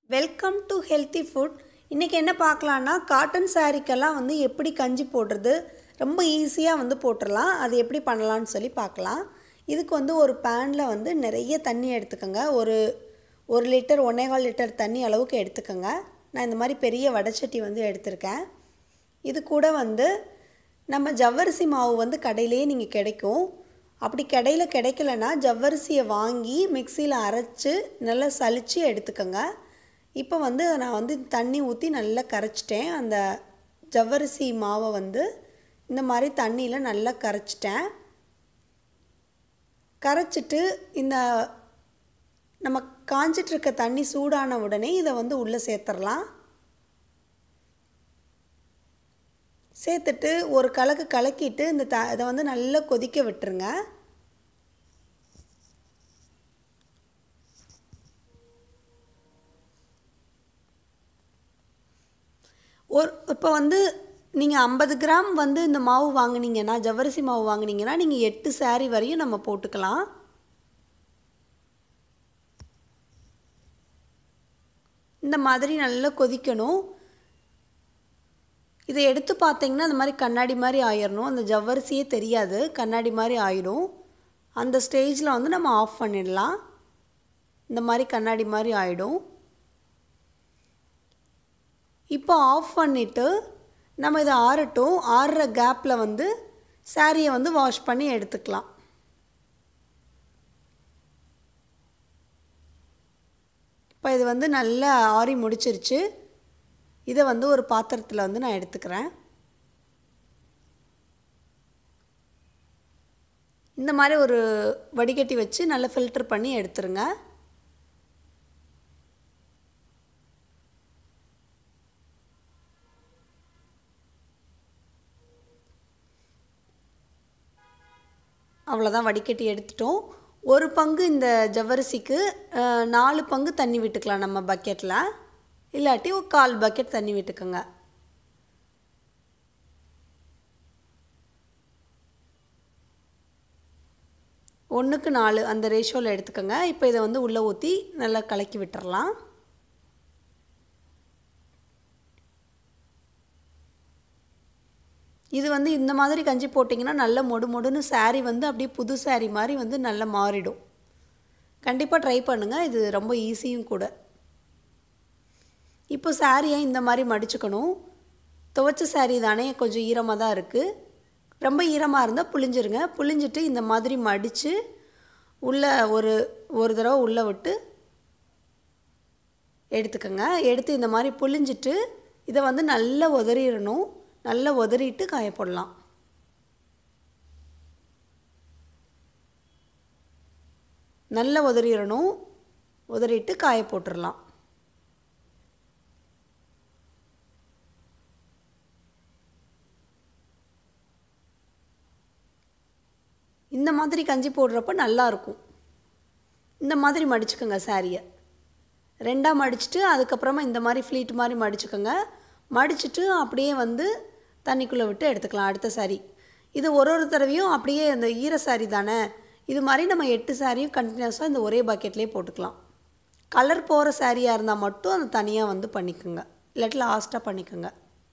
welcome to healthy food இன்றைக்கி என்ன பார்க்கலான்னா cotton சாரீக்கெல்லாம் வந்து எப்படி கஞ்சி போடுறது ரொம்ப ஈஸியாக வந்து போட்டுடலாம் அது எப்படி பண்ணலான்னு சொல்லி பார்க்கலாம் இதுக்கு வந்து ஒரு பேனில் வந்து நிறைய தண்ணி எடுத்துக்கோங்க ஒரு ஒரு லிட்டர் ஒன்றேகால் லிட்டர் தண்ணி அளவுக்கு எடுத்துக்கோங்க நான் இந்த மாதிரி பெரிய வடைச்சட்டி வந்து எடுத்திருக்கேன் இது கூட வந்து நம்ம ஜவ்வரிசி மாவு வந்து கடையிலேயே நீங்கள் கிடைக்கும் அப்படி கடையில் கிடைக்கலனா ஜவ்வரிசியை வாங்கி மிக்சியில் அரைச்சி நல்லா சலித்து எடுத்துக்கோங்க இப்போ வந்து நான் வந்து தண்ணி ஊற்றி நல்லா கரைச்சிட்டேன் அந்த ஜவ்வரிசி மாவை வந்து இந்த மாதிரி தண்ணியில் நல்லா கரைச்சிட்டேன் கரைச்சிட்டு இந்த நம்ம காஞ்சிட்ருக்க தண்ணி சூடான உடனே இதை வந்து உள்ளே சேர்த்துடலாம் சேர்த்துட்டு ஒரு கலக்கு கலக்கிட்டு இந்த த இதை வந்து நல்லா கொதிக்க விட்டுருங்க ஒரு இப்போ வந்து நீங்கள் ஐம்பது கிராம் வந்து இந்த மாவு வாங்கினீங்கன்னா ஜவ்வரிசி மாவு வாங்கினீங்கன்னா நீங்கள் எட்டு சாரீ வரையும் நம்ம போட்டுக்கலாம் இந்த மாதிரி நல்லா கொதிக்கணும் இதை எடுத்து பார்த்தீங்கன்னா அந்த மாதிரி கண்ணாடி மாதிரி ஆயிடணும் அந்த ஜவ்வரிசியே தெரியாது கண்ணாடி மாதிரி ஆயிடும் அந்த ஸ்டேஜில் வந்து நம்ம ஆஃப் பண்ணிடலாம் இந்த மாதிரி கண்ணாடி மாதிரி ஆகிடும் இப்போ ஆஃப் பண்ணிவிட்டு நம்ம இதை ஆறட்டும் ஆறுற கேப்பில் வந்து சாரியை வந்து வாஷ் பண்ணி எடுத்துக்கலாம் இப்போ இது வந்து நல்லா ஆறி முடிச்சிருச்சு இதை வந்து ஒரு பாத்திரத்தில் வந்து நான் எடுத்துக்கிறேன் இந்த மாதிரி ஒரு வடிகட்டி வச்சு நல்லா ஃபில்டர் பண்ணி எடுத்துருங்க அவ்வளோதான் வடிகட்டி எடுத்துட்டோம் ஒரு பங்கு இந்த ஜவ்வரிசிக்கு நாலு பங்கு தண்ணி விட்டுக்கலாம் நம்ம பக்கெட்டில் இல்லாட்டி ஒரு கால் பக்கெட் தண்ணி விட்டுக்கோங்க ஒன்றுக்கு நாலு அந்த ரேஷியோவில் எடுத்துக்கோங்க இப்போ இதை வந்து உள்ளே ஊற்றி நல்லா கலக்கி விட்டுறலாம் இது வந்து இந்த மாதிரி கஞ்சி போட்டிங்கன்னா நல்ல மொடு மொடுன்னு சாரீ வந்து அப்படியே புது சாரீ மாதிரி வந்து நல்லா மாறிடும் கண்டிப்பாக ட்ரை பண்ணுங்கள் இது ரொம்ப ஈஸியும் கூட இப்போ சாரியை இந்த மாதிரி மடிச்சுக்கணும் துவைச்ச சாரீ தானே கொஞ்சம் ஈரமாக தான் இருக்குது ரொம்ப ஈரமாக இருந்தால் புளிஞ்சிருங்க புளிஞ்சிட்டு இந்த மாதிரி மடித்து உள்ளே ஒரு ஒரு தடவை உள்ளே விட்டு எடுத்துக்கோங்க எடுத்து இந்த மாதிரி புளிஞ்சிட்டு இதை வந்து நல்லா உதறிடணும் நல்லா உதறிட்டு காய போடலாம் நல்லா உதறிடணும் உதறிட்டு காய போட்டுடலாம் இந்த மாதிரி கஞ்சி போடுறப்ப நல்லாயிருக்கும் இந்த மாதிரி மடிச்சுக்கோங்க சாரியை ரெண்டாக மடிச்சுட்டு அதுக்கப்புறமா இந்த மாதிரி ஃப்ளீட் மாதிரி மடிச்சுக்கோங்க மடிச்சுட்டு அப்படியே வந்து தண்ணிக்குள்ளே விட்டு எடுத்துக்கலாம் அடுத்த சாரி இது ஒரு ஒரு தடவையும் அப்படியே அந்த ஈர சாரி தானே இது மாதிரி நம்ம எட்டு சாரியும் கண்டினியூஸாக இந்த ஒரே பக்கெட்லேயே போட்டுக்கலாம் கலர் போகிற சாரியாக இருந்தால் மட்டும் அந்த தனியாக வந்து பண்ணிக்கோங்க இல்லாட்டி லாஸ்ட்டாக பண்ணிக்கோங்க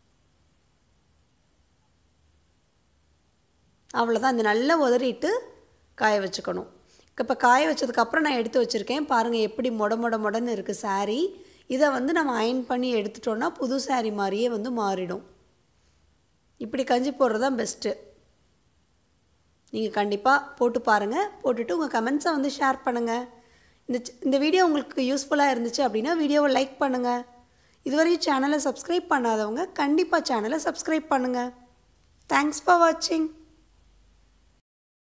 அவ்வளோதான் இந்த நல்லா உதறிட்டு காய வச்சுக்கணும் இப்போ காய வச்சதுக்கப்புறம் நான் எடுத்து வச்சுருக்கேன் பாருங்கள் எப்படி மொட மொட மொடன்னு இருக்குது சாரீ இதை வந்து நம்ம அயன் பண்ணி எடுத்துட்டோன்னா புது சாரீ மாதிரியே வந்து மாறிடும் இப்படி கஞ்சி போடுறது தான் பெஸ்ட்டு நீங்கள் கண்டிப்பாக போட்டு பாருங்கள் போட்டுட்டு உங்கள் கமெண்ட்ஸை வந்து ஷேர் பண்ணுங்கள் இந்த இந்த வீடியோ உங்களுக்கு யூஸ்ஃபுல்லாக இருந்துச்சு அப்படின்னா வீடியோவை லைக் பண்ணுங்கள் இதுவரையும் சேனலை சப்ஸ்கிரைப் பண்ணாதவங்க கண்டிப்பாக சேனலை சப்ஸ்கிரைப் பண்ணுங்கள் தேங்க்ஸ் ஃபார் வாட்சிங்